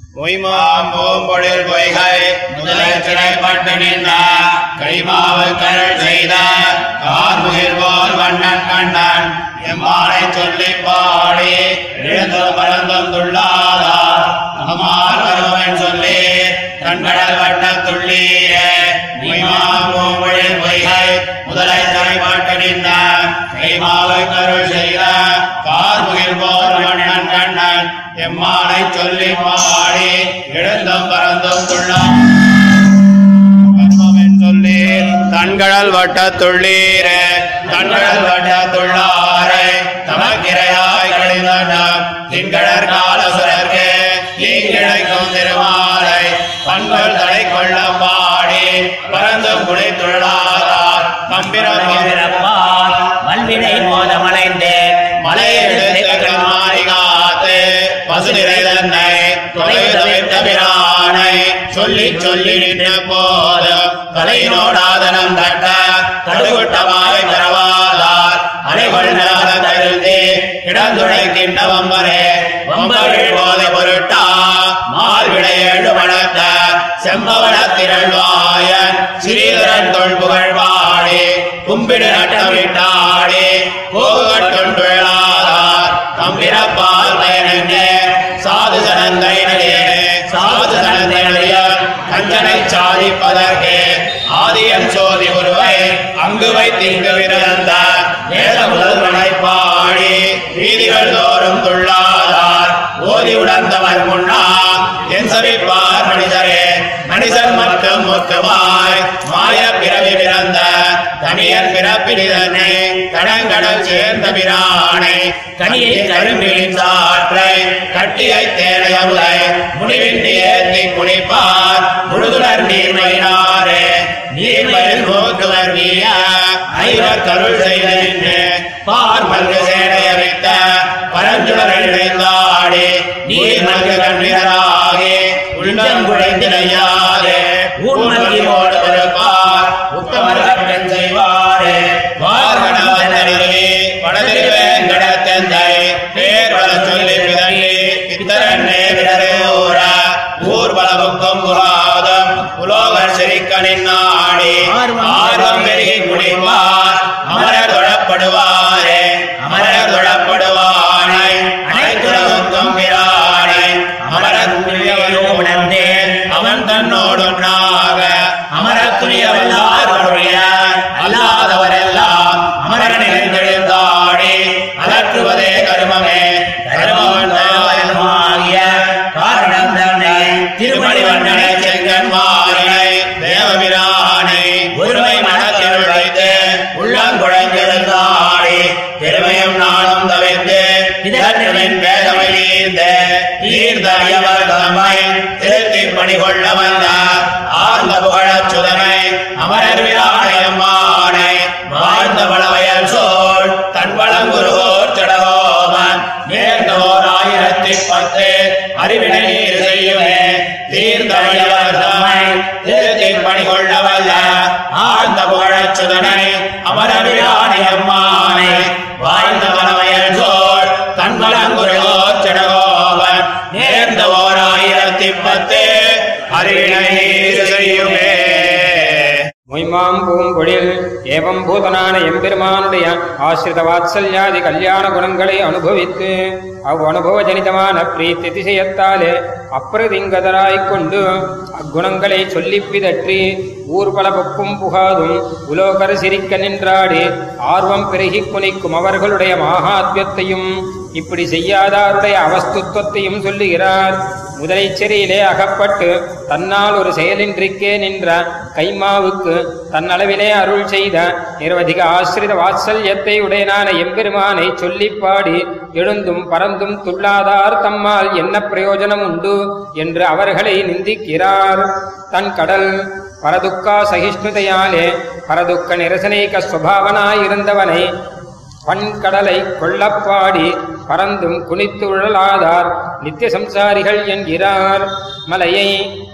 மொய்மாம் பூம்பொழில் பொய்கை முதலை சிறைப்பட்டு நின்ற கைமாவு கருள் செய்த கார்முகில் போல் வண்ணன் கண்ணன் எம்மானை சொல்லி பாடி எழுந்தும் பறந்தும் துள்ளாதார் அகமார் வருவன் சொல்லி கண்கடல் வட்ட துள்ளீர மொய்மாம் பூம்பொழில் பொய்கை முதலை சிறைப்பட்டு நின்ற கைமாவு கருள் செய்த கார்முகில் போல் வண்ணன் கண்ணன் எம்மானை சொல்லி பாடி எழுந்தும் பறந்தும் துள்ளாம் கர்மமென் சொல்லீர் தன்கடல் வட்ட துள்ளீர தன்கடல் வட்ட துள்ளாரை தமக்கிரையாய் கழிந்தனம் தின்கடற் காலசுரர்க்கு தீங்கிழைக்கும் திருமாலை பண்கள் தடை கொள்ள பாடி பறந்தும் குடை துள்ளாதார் கம்பிரம் பிறப்பால் வல்வினை மோதமடைந்து மலையெடுத்து மாறி காத்து பசு நிறைதன்னை தொலைவிட்ட பிரானை சொல்லி சொல்லி நின்ற போதும் தலையினோடாதனம் தட்ட கடுகுட்டமாய் தரவாதார் அலைகள் நல கருதி கிடந்துழைக்கின்ற வம்பரே வம்பர்கள் போதை பொருட்டா மால் விடையேழு வளர்த்த செம்பவள திரள்வாயன் சிறீதரன் தொல் புகழ்வாடி கும்பிடு நட்டமிட்டாடி கோகட்டும் வேளாதார் கம்பிரப்பால் பயனே சாது சனந்தைனே சாது சனந்தைய கஞ்சனை சாதிப்பதற்கு ஆதியம் சோதி ஒருவை அங்கு வைத்திங்கு விரந்த வேத முதல்வனை பாடி வீதிகள் தோறும் துள்ளாதார் ஓதி உணர்ந்தவர் முன்னா என் சபிப்பார் மனிதரே மனிதன் மட்டும் முத்துவாய் மாய பிறவி பிறந்த தனியன் பிறப்பினிதனை கடங்கடல் சேர்ந்த பிரானை கனியை கரும்பின் சாற்றை கட்டியை தேனையமுலை முடிவின்றி ஏத்தி குளிப்பார் முழுதுணர் நீர்மையினாரே நீர்மையில் நோக்குவர் வீய ஐவர் கருள் செய்த நின்று பார் மல்கு சேனைய வைத்த பரஞ்சுடர் இணைந்தாடி நீர் மல்கு கண்ணினராகி உள்ளம் குழைந்தினையாரே ஊன்மல்கி போடு இருப்பார் உத்தமர்கள் செய்வாரே வார்கணவனருவி வடதிரி வேங்கடத்தந்தை பேர் வள சொல்லி பிதள்ளி பித்தரன்னே விடரே ஊர ஊர்வலமுக்கம் புகாதம் உலோகர் சிரிக்கனின் நாடி ஆர்வம் பெருகி குடிப்பார் அமரர் தொழப்படுவாரே அமரர் தொழப்படுவானை அனைத்துலகுக்கும் பிரானை அமரர் உணர்ந்தே அவன் தன்னோடு ஒன்றாக அமரத்துரியவல்லாருடைய அல்லாதவரெல்லாம் அமர நிலைந்தெழுந்தாடி அலற்றுவதே கருமமே கருமவன்மாகிய காரணம் தன்னை திருமணி வண்ணனை செங்கன் மாறினை தேவபிரானை ஒருமை மனத்தில் வைத்து உள்ளம் குழந்திருந்தாடி பெருமையும் நானும் தவிர்த்து இதற்றின் பேதமை நீர்ந்த தீர்ந்தறியவர் தம்மை திருத்தி பணி கொள்ள வந்த ஆர்ந்த புகழச் சுதனை அமரர் விராயம்மானை வாழ்ந்த பலவயல் சோழ் தன் வளங்குருகோர் திடகோமன் நேர்ந்தோர் ஆயிரத்தி பத்து அறிவினை நீர் செய்யுமே தீர்ந்தறியவர் தம்மை திருத்தி பணி கொள்ள வல்ல ஆழ்ந்த புகழச் சுதனை அமரர் விராயம்மானை வாழ்ந்த பலவயல் சோழ் தன் வளங்குருகோர் திடகோமன் நேர்ந்த ஓர் ஆயிரத்தி பத்து அறிவினை நீர் செய்யுமே மொய்மாம் பூம்பொழில் ஏவம் பூதனான எம்பெருமானுடைய ஆசிரித வாத்சல்யாதி கல்யாண குணங்களை அனுபவித்து அவ் அனுபவ ஜனிதமான பிரீத்தி திசையத்தாலே அப்பிரதிங்கதராய்க் கொண்டு அக்குணங்களை சொல்லிப் பிதற்றி ஊர்பல பொக்கும் புகாதும் உலோகர் சிரிக்க நின்றாடி ஆர்வம் பெருகிக் குனிக்கும் அவர்களுடைய மகாத்மியத்தையும் இப்படி செய்யாதாருடைய அவஸ்துத்வத்தையும் சொல்லுகிறார் முதலைச் சிறையிலே அகப்பட்டு தன்னால் ஒரு செயலின்றிக்கே நின்ற கைமாவுக்கு தன்னளவிலே அருள் செய்த நிரவதிக ஆசிரித வாத்சல்யத்தை உடையனான எம்பெருமானை சொல்லிப் பாடி எழுந்தும் பறந்தும் துள்ளாதார் தம்மால் என்ன பிரயோஜனம் உண்டு என்று அவர்களை நிந்திக்கிறார் தன் கடல் பரதுக்கா சகிஷ்ணுதையாலே பரதுக்க நிரசனைக சுவாவனாயிருந்தவனை பண்கடலை கொள்ளப்பாடி பறந்தும் குனித்து உழலாதார் நித்திய சம்சாரிகள் என்கிறார் மலையை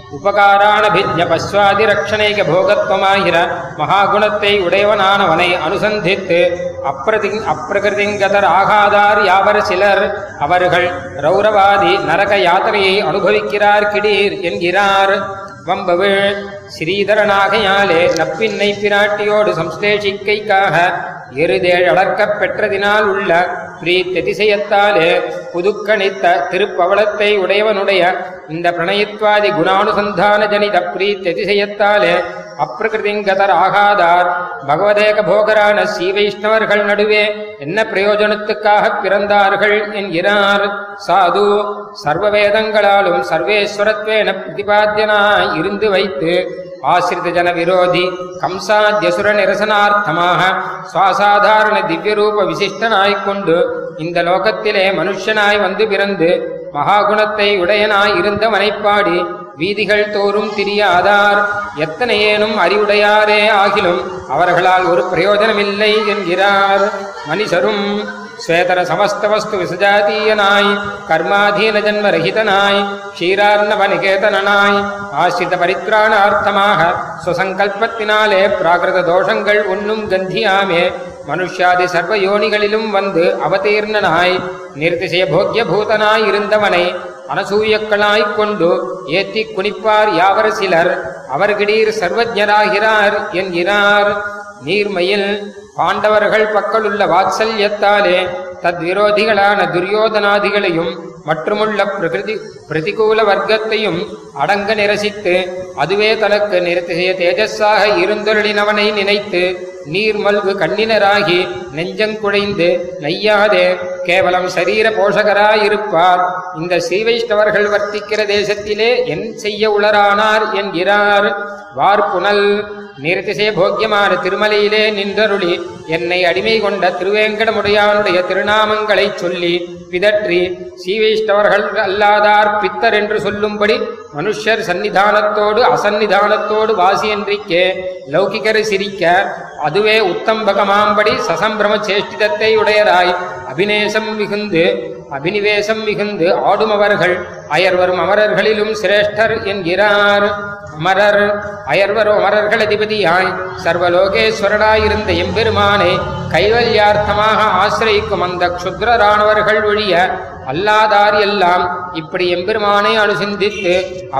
உபகாரானபிஜ பஸ்வாதி ரக்ஷணைக போகத்வமாகிற மகாகுணத்தை உடையவனானவனை அனுசந்தித்து அப்பிரதி அப்பிரகிருதிங்கதர் ஆகாதார் யாவர் சிலர் அவர்கள் ரௌரவாதி நரக யாத்திரையை அனுபவிக்கிறார் கிடீர் என்கிறார் வம்பவு ஸ்ரீதரனாகையாலே நப்பின்னை பிராட்டியோடு சம்ஸ்லேஷிக்கைக்காக எருதேழ் அடர்க்கப் பெற்றதினால் உள்ள பிரீத்ததிசயத்தாலே புதுக்கணித்த திருப்பவளத்தை உடையவனுடைய இந்த பிரணயித்வாதி குணானுசந்தான ஜனித பிரீத்ததிசயத்தாலே அப்பிரகிருதிங்கதர் ஆகாதார் பகவதேக போகரான ஸ்ரீ வைஷ்ணவர்கள் நடுவே என்ன பிரயோஜனத்துக்காக பிறந்தார்கள் என்கிறார் சாது சர்வ வேதங்களாலும் சர்வேஸ்வரத்வேன பிரதிபாத்தியனாய் இருந்து வைத்து ஆசிரித ஜன விரோதி கம்சாத்யசுர நிரசனார்த்தமாக சுவாசாதாரண திவ்யரூப விசிஷ்டனாய்க் கொண்டு இந்த லோகத்திலே மனுஷனாய் வந்து பிறந்து மகாகுணத்தை உடையனாய் இருந்தவனைப் பாடி வீதிகள் தோறும் திரியாதார் எத்தனையேனும் அறிவுடையாரே ஆகிலும் அவர்களால் ஒரு பிரயோஜனமில்லை என்கிறார் மனிதரும் ஸ்வேதர சமஸ்த வஸ்து விசஜாதீயனாய் கர்மாதீன ஜன்ம ரஹிதனாய் க்ஷீரார்ணவ நிகேதனாய் ஆசிரித பரித்ராணார்த்தமாக சுசங்கல்பத்தினாலே பிராகிருத தோஷங்கள் ஒன்னும் கந்தியாமே மனுஷ்யாதி சர்வ யோனிகளிலும் வந்து அவதீர்ணனாய் நிர்திசய போக்கிய பூதனாய் இருந்தவனை அனசூயக்களாய்க் கொண்டு ஏத்தி குனிப்பார் யாவர் சிலர் அவர்கிடீர் சர்வஜராகிறார் என்கிறார் நீர்மையில் பாண்டவர்கள் பக்கலுள்ள வாத்சல்யத்தாலே தத்விரோதிகளான துரியோதனாதிகளையும் மற்றுமுள்ள பிரகிருதி பிரதிகூல வர்க்கத்தையும் அடங்க நிரசித்து அதுவே தனக்கு நிறுத்திய தேஜஸாக இருந்தொருளினவனை நினைத்து நீர் மல்கு கண்ணினராகி நெஞ்சங்குழைந்து நையாதே கேவலம் சரீர போஷகராயிருப்பார் இந்த ஸ்ரீ வைஷ்ணவர்கள் வர்த்திக்கிற தேசத்திலே என் செய்ய உளரானார் என்கிறார் வார்ப்புனல் நிறுத்திசே போக்கியமான திருமலையிலே நின்றருளி என்னை அடிமை கொண்ட திருவேங்கடமுடையானுடைய திருநாமங்களைச் சொல்லி பிதற்றி சீவைஷ்டவர்கள் அல்லாதார் பித்தர் என்று சொல்லும்படி மனுஷர் சந்நிதானத்தோடு அசந்நிதானத்தோடு வாசியன்றிக்கே லௌகிகர் சிரிக்க அதுவே உத்தம்பகமாம்படி சசம்பிரம சேஷ்டிதத்தை உடையராய் அபிநேசம் மிகுந்து அபினிவேசம் மிகுந்து ஆடுமவர்கள் அயர்வரும் அமரர்களிலும் சிரேஷ்டர் என்கிறார் அமரர் அயர்வரும் அமரர்கள் அதிபதியாய் சர்வலோகேஸ்வரனாயிருந்த எம்பெருமானை கைவல்யார்த்தமாக ஆசிரியிக்கும் அந்த க்ஷுத்ரரானவர்கள் ஒழிய அல்லாதார் எல்லாம் இப்படி எம்பெருமானை அனுசிந்தித்து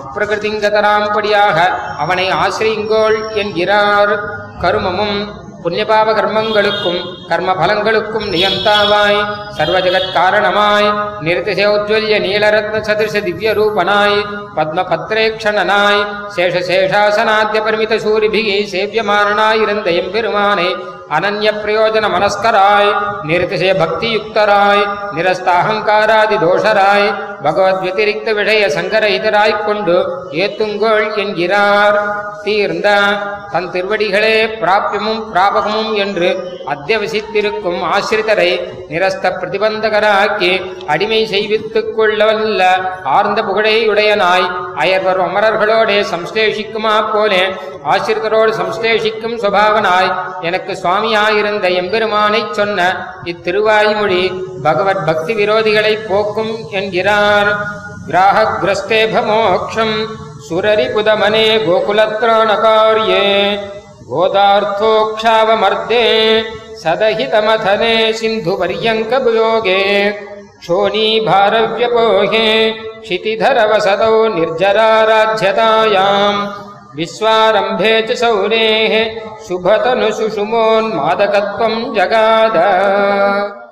அப்பிரகிருதிங்கதராம்படியாக அவனை ஆசிரியுங்கோள் என்கிறார் கருமமும் புண்ணியபாவ கர்மங்களுக்கும் கர்ம பலங்களுக்கும் நியந்தாவாய் சர்வஜகத் காரணமாய் நிறுத்திசோஜ்வல்ய நீலரத்ன சதிர்ஷ திவ்ய ரூபனாய் பத்ம பத்ரேக்ஷணனாய் சேஷ சேஷாசனாத்திய பரிமித சூரிபிகி சேவியமானனாயிருந்த எம்பெருமானை அனன்ய பிரயோஜன மனஸ்கராய் நிறுத்திசய பக்தியுக்தராய் நிரஸ்த அகங்காராதி தோஷராய் பகவத் வத்திரிக்த விஷய சங்கரஹிதராய்க் கொண்டு ஏத்துங்கோள் என்கிறார் தீர்ந்த தன் திருவடிகளே பிராபியமும் பிராபகமும் என்று அத்தியவசித்திருக்கும் ஆசிரிதரை நிரஸ்த பிரதிபந்தகராக்கி அடிமை செய்வித்துக் கொள்ளவல்ல ஆர்ந்த புகழையுடையனாய் அயர்வர் அமரர்களோடே சம்ஸ்லேஷிக்குமா போலே ஆசிரிதரோடு சம்ஸ்லேஷிக்கும் சுபாவனாய் எனக்கு சுவாமியாயிருந்த எம்பெருமானைச் சொன்ன இத்திருவாய்மொழி பகவத் பக்தி விரோதிகளை போக்கும் என்கிறார் கிராஹகிரஸ்தேப மோக்ஷம் சுரரிபுதமனே கோகுலத்ராணகாரியே गोदार्थोक्षावमर्दे सदहितमथने सिन्धुपर्यङ्कवियोगे क्षोणीभारव्यपोहे क्षितिधरवसदौ निर्जराराध्यतायाम् विश्वारम्भे च सौरेः शुभतनुषुषुमोन्मादकत्वम् जगाद